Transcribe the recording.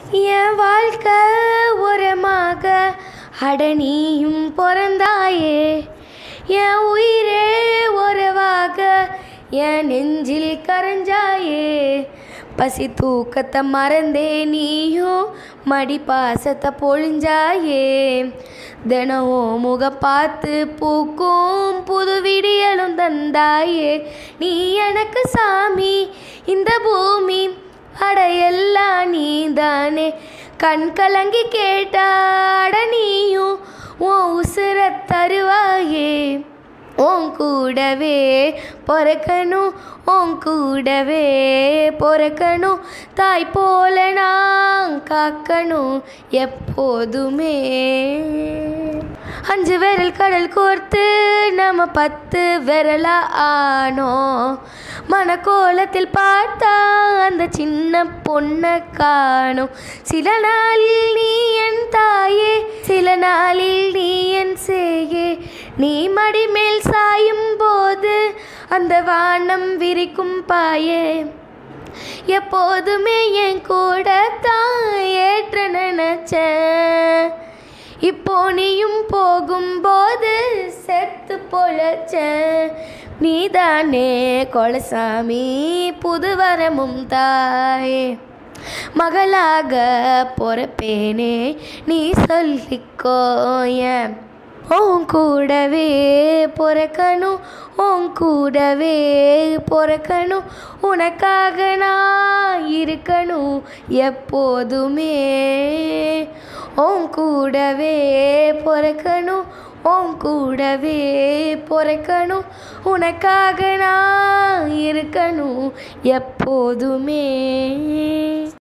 என் வாழ்க்கை உரமாக அடனியும் பிறந்தாயே என் உயிரே உறவாக என் நெஞ்சில் கரைஞ்சாயே பசி தூக்கத்தை மறந்தே நீயும் மடி பாசத்தை பொழிஞ்சாயே தினமும் முகம் பார்த்து பூக்கும் புது விடியலும் தந்தாயே நீ எனக்கு சாமி இந்த பூமி அட எல்லாம் நீதானே கண் கலங்கி கேட்டாட நீயும் உன் உசுர தருவாயே உன் கூடவே பொறக்கணும் உன் கூடவே பொறக்கணும் தாய் போல நான் காக்கணும் எப்போதுமே அஞ்சு விரல் கடல் கோர்த்து நம்ம பத்து விரலா ஆனோம் மனக்கோலத்தில் பார்த்தா அந்த சின்ன பொண்ணை காணும் சில நாளில் நீ என் தாயே சில நாளில் நீ என் சேயே நீ மடி மேல் சாயும் போது அந்த வானம் விரிக்கும் பாயே எப்போதுமே என் கூட தான் ஏற்ற நினைச்சேன் இப்போ நீயும் போகும்போது செத்து பொழைச்சேன் நீதானே கொலசாமி புது வரமும் தாயே மகளாக பொறப்பேனே நீ சொல்லிக்கோ ஏன் உன் கூடவே பொறக்கணும் உன் கூடவே பொறக்கணும் உனக்காக நான் இருக்கணும் எப்போதுமே உன் கூடவே பொறக்கணும் உன் கூடவே பொறக்கணும் உனக்காக நான் இருக்கணும் எப்போதுமே